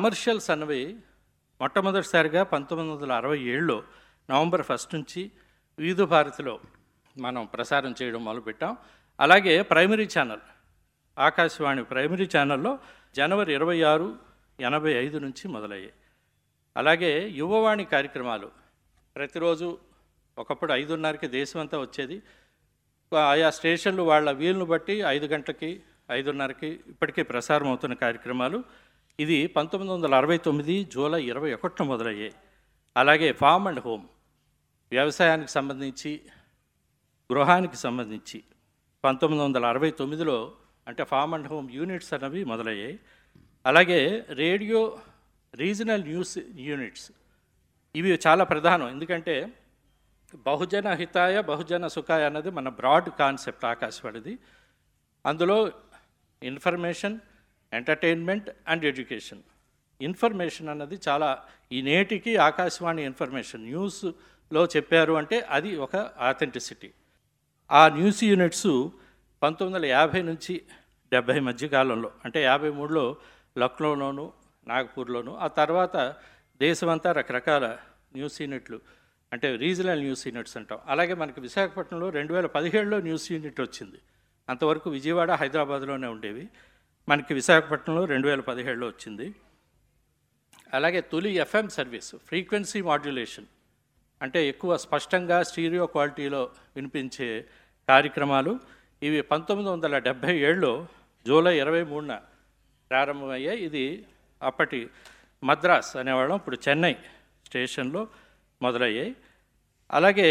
commercials అన్నవి మొట్టమొదటిసారిగా పంతొమ్మిది వందల అరవై ఏడులో నవంబర్ ఫస్ట్ నుంచి వివిధ భారతిలో మనం ప్రసారం చేయడం మొదలుపెట్టాం అలాగే ప్రైమరీ ఛానల్ ఆకాశవాణి ప్రైమరీ ఛానల్లో జనవరి ఇరవై ఆరు ఎనభై ఐదు నుంచి మొదలయ్యాయి అలాగే యువవాణి కార్యక్రమాలు ప్రతిరోజు ఒకప్పుడు ఐదున్నరకి దేశమంతా వచ్చేది ఆయా స్టేషన్లు వాళ్ళ వీలును బట్టి ఐదు గంటలకి ఐదున్నరకి ఇప్పటికే ప్రసారం అవుతున్న కార్యక్రమాలు ఇది పంతొమ్మిది వందల అరవై తొమ్మిది జూలై ఇరవై ఒకటిన మొదలయ్యాయి అలాగే ఫామ్ అండ్ హోమ్ వ్యవసాయానికి సంబంధించి గృహానికి సంబంధించి పంతొమ్మిది వందల అరవై తొమ్మిదిలో అంటే ఫామ్ అండ్ హోమ్ యూనిట్స్ అనేవి మొదలయ్యాయి అలాగే రేడియో రీజనల్ న్యూస్ యూనిట్స్ ఇవి చాలా ప్రధానం ఎందుకంటే బహుజన హితాయ బహుజన సుఖాయ అన్నది మన బ్రాడ్ కాన్సెప్ట్ ఆకాశవాణిది అందులో information entertainment and education information అన్నది చాలా ఈ నేటికి ఆకాశవాణి ఇన్ఫర్మేషన్ న్యూస్లో చెప్పారు అంటే అది ఒక ఆథెంటిసిటీ ఆ న్యూస్ యూనిట్స్ పంతొమ్మిది వందల యాభై నుంచి డెబ్భై మధ్య కాలంలో అంటే యాభై మూడులో లక్నోలోను నాగపూర్లోను ఆ తర్వాత దేశమంతా రకరకాల న్యూస్ యూనిట్లు అంటే రీజనల్ న్యూస్ యూనిట్స్ అంటాం అలాగే మనకి విశాఖపట్నంలో రెండు వేల పదిహేడులో న్యూస్ యూనిట్ వచ్చింది అంతవరకు విజయవాడ హైదరాబాద్లోనే ఉండేవి మనకి విశాఖపట్నంలో రెండు వేల పదిహేడులో వచ్చింది అలాగే తొలి ఎఫ్ఎం సర్వీస్ ఫ్రీక్వెన్సీ మాడ్యులేషన్ అంటే ఎక్కువ స్పష్టంగా స్టీరియో క్వాలిటీలో వినిపించే కార్యక్రమాలు ఇవి పంతొమ్మిది వందల డెబ్భై ఏడులో జూలై ఇరవై మూడున ప్రారంభమయ్యాయి ఇది అప్పటి మద్రాస్ అనేవాళ్ళం ఇప్పుడు చెన్నై స్టేషన్లో మొదలయ్యాయి అలాగే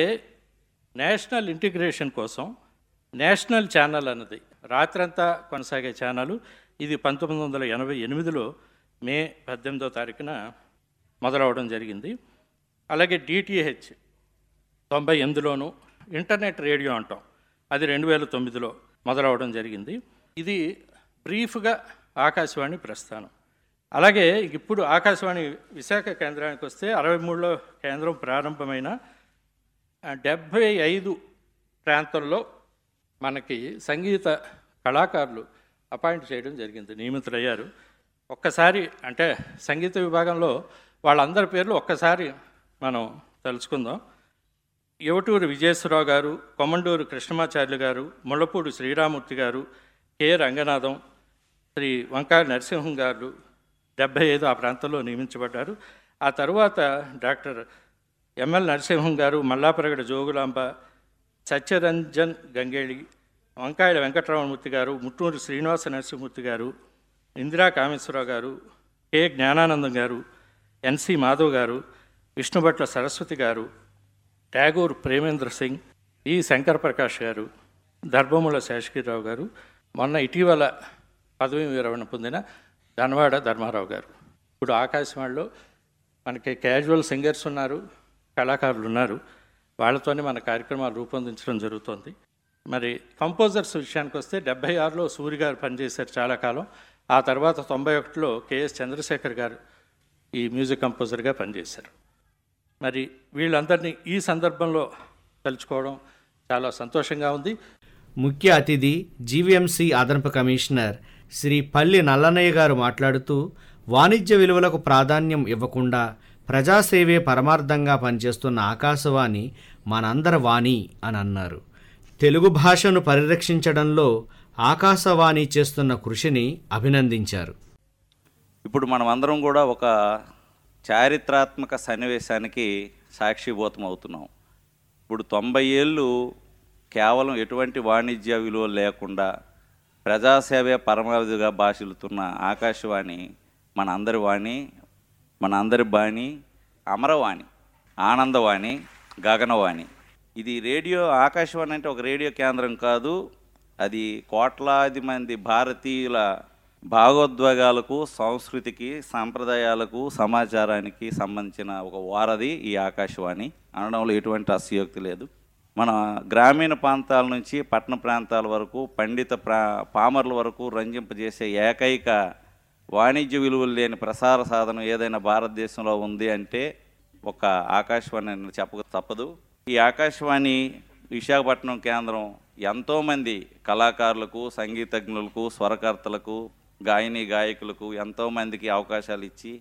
నేషనల్ ఇంటిగ్రేషన్ కోసం నేషనల్ ఛానల్ అన్నది రాత్రంతా కొనసాగే ఛానల్ ఇది పంతొమ్మిది వందల ఎనభై ఎనిమిదిలో మే పద్దెనిమిదో తారీఖున మొదలవడం జరిగింది అలాగే డిటిహెచ్ తొంభై ఎనిమిదిలోను ఇంటర్నెట్ రేడియో అంటాం అది రెండు వేల తొమ్మిదిలో మొదలవడం జరిగింది ఇది బ్రీఫ్గా ఆకాశవాణి ప్రస్థానం అలాగే ఇప్పుడు ఆకాశవాణి విశాఖ కేంద్రానికి వస్తే అరవై మూడులో కేంద్రం ప్రారంభమైన ఆ, డెబ్భై ఐదు ప్రాంతంలో మనకి సంగీత కళాకారులు అపాయింట్ చేయడం జరిగింది నియమితులయ్యారు ఒక్కసారి అంటే సంగీత విభాగంలో వాళ్ళందరి పేర్లు ఒక్కసారి మనం తెలుసుకుందాం యువటూరు విజయేశ్వరరావు గారు కొమండూరు కృష్ణమాచార్యులు గారు ముళ్ళపూడి శ్రీరామూర్తి గారు కె రంగనాథం శ్రీ వంకాయ నరసింహం గారు డెబ్భై ఐదు ఆ ప్రాంతంలో నియమించబడ్డారు ఆ తరువాత డాక్టర్ ఎంఎల్ నరసింహం గారు మల్లాపరగడ జోగులాంబ సత్యరంజన్ గంగేళి వంకాయల వెంకటరమణమూర్తి గారు ముట్టూరు శ్రీనివాస నరసింహమూర్తి గారు ఇందిరా కామేశ్వరరావు గారు కె జ్ఞానానందం గారు ఎన్సి మాధవ్ గారు విష్ణుభట్ల సరస్వతి గారు ట్యాగూర్ ప్రేమేంద్ర సింగ్ ఈ శంకర్ ప్రకాష్ గారు దర్భముల శేషగిరిరావు గారు మొన్న ఇటీవల పదవి విరమణ పొందిన ధనవాడ ధర్మారావు గారు ఇప్పుడు ఆకాశవాణిలో మనకి క్యాజువల్ సింగర్స్ ఉన్నారు కళాకారులు ఉన్నారు వాళ్ళతోనే మన కార్యక్రమాలు రూపొందించడం జరుగుతోంది మరి కంపోజర్స్ విషయానికి వస్తే డెబ్బై ఆరులో సూరి గారు పనిచేశారు చాలా కాలం ఆ తర్వాత తొంభై ఒకటిలో కేఎస్ చంద్రశేఖర్ గారు ఈ మ్యూజిక్ కంపోజర్గా పనిచేశారు మరి వీళ్ళందరినీ ఈ సందర్భంలో తలుచుకోవడం చాలా సంతోషంగా ఉంది ముఖ్య అతిథి జీవీఎంసీ అదనపు కమిషనర్ శ్రీ పల్లి నల్లనయ్య గారు మాట్లాడుతూ వాణిజ్య విలువలకు ప్రాధాన్యం ఇవ్వకుండా ప్రజాసేవే పరమార్థంగా పనిచేస్తున్న ఆకాశవాణి మనందరి వాణి అని అన్నారు తెలుగు భాషను పరిరక్షించడంలో ఆకాశవాణి చేస్తున్న కృషిని అభినందించారు ఇప్పుడు మనం అందరం కూడా ఒక చారిత్రాత్మక సన్నివేశానికి సాక్షిభూతం అవుతున్నాం ఇప్పుడు తొంభై ఏళ్ళు కేవలం ఎటువంటి వాణిజ్య విలువ లేకుండా ప్రజాసేవే పరమావధిగా భాషలుతున్న ఆకాశవాణి మన అందరి వాణి మన అందరి బాణి అమరవాణి ఆనందవాణి గగనవాణి ఇది రేడియో ఆకాశవాణి అంటే ఒక రేడియో కేంద్రం కాదు అది కోట్లాది మంది భారతీయుల భాగోద్వేగాలకు సంస్కృతికి సాంప్రదాయాలకు సమాచారానికి సంబంధించిన ఒక వారధి ఈ ఆకాశవాణి అనడంలో ఎటువంటి అస్యోక్తి లేదు మన గ్రామీణ ప్రాంతాల నుంచి పట్టణ ప్రాంతాల వరకు పండిత ప్రా పామర్ల వరకు రంజింపజేసే ఏకైక వాణిజ్య విలువలు లేని ప్రసార సాధనం ఏదైనా భారతదేశంలో ఉంది అంటే ఒక ఆకాశవాణి అని చెప్పక తప్పదు ఈ ఆకాశవాణి విశాఖపట్నం కేంద్రం ఎంతోమంది కళాకారులకు సంగీతజ్ఞులకు స్వరకర్తలకు గాయని గాయకులకు ఎంతోమందికి అవకాశాలు ఇచ్చి